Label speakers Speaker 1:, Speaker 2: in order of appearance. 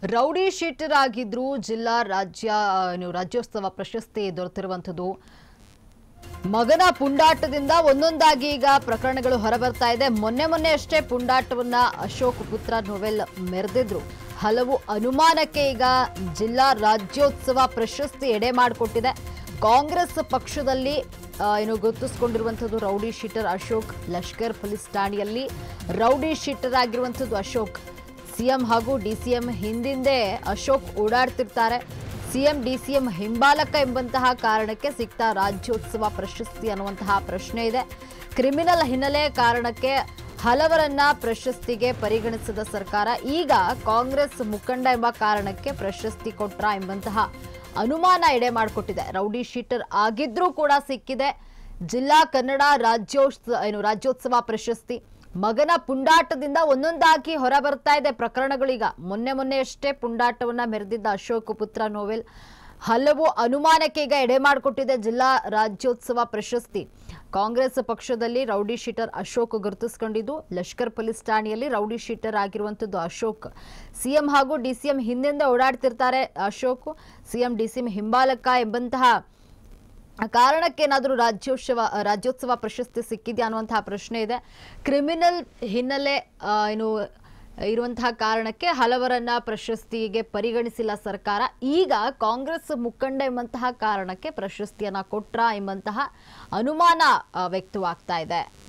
Speaker 1: rowdy sheeter ಆಗಿದ್ರು ಜಿಲ್ಲಾ ರಾಜ್ಯ ಏನು ರಾಜ್ಯೋತ್ಸವ ಪ್ರಶಸ್ತಿ ದೊರೆತಿರುವಂಥದ್ದು ಮಗನ ಪುಂಡಾಟದಿಂದ ಒಂದೊಂದಾಗಿ ಈಗ ಪ್ರಕರಣಗಳು ಹೊರಬರ್ತಾ ಇದೆ ಮೊನ್ನೆ ಮೊನ್ನೆ ಅಷ್ಟೇ ಪುಂಡಾಟವನ್ನ ಅಶೋಕ್ ಪುತ್ರ ನೋವೆಲ್ ಮೆರೆದಿದ್ರು ಹಲವು ಅನುಮಾನಕ್ಕೆ ಈಗ ಜಿಲ್ಲಾ ರಾಜ್ಯೋತ್ಸವ ಪ್ರಶಸ್ತಿ ಎಡೆ ಮಾಡಿಕೊಟ್ಟಿದೆ ಕಾಂಗ್ರೆಸ್ ಪಕ್ಷದಲ್ಲಿ ಆ, ಏನು ಗುರುತಿಸ್ಕೊಂಡಿರುವಂಥದ್ದು rowdy sheeter Ashok Lashkar police ಠಾಣೆಯಲ್ಲಿ ರೌಡಿ ಶೀಟರ್ ಆಗಿರುವಂಥದ್ದು ಅಶೋಕ್ ಸಿಎಂ ಹಾಗೂ ಡಿಸಿಎಂ ಹಿಂದಿಂದೆ ಅಶೋಕ್ ಓಡಾಡ್ತಿರ್ತಾರೆ ಸಿಎಂ ಡಿಸಿಎಂ ಹಿಂಬಾಲಕ ಎಂಬಂತಹ ಕಾರಣಕ್ಕೆ ಸಿಗ್ತಾ ರಾಜ್ಯೋತ್ಸವ ಪ್ರಶಸ್ತಿ ಅನ್ನುವಂತಹ ಪ್ರಶ್ನೆ ಇದೆ ಕ್ರಿಮಿನಲ್ ಹಿನ್ನೆಲೆ ಕಾರಣಕ್ಕೆ ಹಲವರನ್ನ ಪ್ರಶಸ್ತಿಗೆ ಪರಿಗಣಿಸಿದ ಸರ್ಕಾರ ಈಗ ಕಾಂಗ್ರೆಸ್ ಮುಖಂಡ ಎಂಬ ಕಾರಣಕ್ಕೆ ಪ್ರಶಸ್ತಿ ಕೊಟ್ರ ಎಂಬಂತಹ ಅನುಮಾನ ಎಡೆ ಮಾಡಿಕೊಟ್ಟಿದೆ ರೌಡಿ ಶೀಟರ್ ಆಗಿದ್ರೂ ಕೂಡ ಸಿಕ್ಕಿದೆ ಜಿಲ್ಲಾ ಕನ್ನಡ ರಾಜ್ಯೋತ್ಸವ ಏನು ರಾಜ್ಯೋತ್ಸವ ಪ್ರಶಸ್ತಿ ಮಗನ ಪುಂಡಾಟದಿಂದ ಒಂದೊಂದಾಗಿ ಹೊರ ಬರ್ತಾ ಇದೆ ಪ್ರಕರಣಗಳೀಗ ಮೊನ್ನೆ ಮೊನ್ನೆ ಅಷ್ಟೇ ಪುಂಡಾಟವನ್ನ ಮೆರೆದಿದ್ದ ಅಶೋಕ್ ಪುತ್ರ ನೋವೆಲ್ ಹಲವು ಅನುಮಾನಕ್ಕೆ ಈಗ ಎಡೆ ಮಾಡಿಕೊಟ್ಟಿದೆ ಜಿಲ್ಲಾ ರಾಜ್ಯೋತ್ಸವ ಪ್ರಶಸ್ತಿ ಕಾಂಗ್ರೆಸ್ ಪಕ್ಷದಲ್ಲಿ ರೌಡಿ ಶೀಟರ್ ಅಶೋಕ್ ಗುರುತಿಸಿಕೊಂಡಿದ್ದು ಲಷ್ಕರ್ ಪೊಲೀಸ್ ಠಾಣೆಯಲ್ಲಿ ರೌಡಿ ಶೀಟರ್ ಆಗಿರುವಂಥದ್ದು ಅಶೋಕ್ ಸಿಎಂ ಹಾಗೂ ಡಿಸಿಎಂ ಹಿಂದಿಂದ ಓಡಾಡ್ತಿರ್ತಾರೆ ಅಶೋಕ್ ಸಿಎಂ ಡಿಸಿಎಂ ಹಿಂಬಾಲಕ ಎಂಬಂತಹ ಕಾರಣಕ್ಕೇನಾದರೂ ರಾಜ್ಯೋತ್ಸವ ರಾಜ್ಯೋತ್ಸವ ಪ್ರಶಸ್ತಿ ಸಿಕ್ಕಿದೆಯಾ ಅನ್ನುವಂತಹ ಪ್ರಶ್ನೆ ಇದೆ ಕ್ರಿಮಿನಲ್ ಹಿನ್ನೆಲೆ ಆ, ಏನು ಇರುವಂತಹ ಕಾರಣಕ್ಕೆ ಹಲವರನ್ನ ಪ್ರಶಸ್ತಿಗೆ ಪರಿಗಣಿಸಿಲ್ಲ ಸರ್ಕಾರ ಈಗ ಕಾಂಗ್ರೆಸ್ ಮುಖಂಡ ಎಂಬಂತಹ ಕಾರಣಕ್ಕೆ ಪ್ರಶಸ್ತಿಯನ್ನ ಕೊಟ್ರ ಎಂಬಂತಹ ಅನುಮಾನ ಆ, ವ್ಯಕ್ತವಾಗ್ತಾ ಇದೆ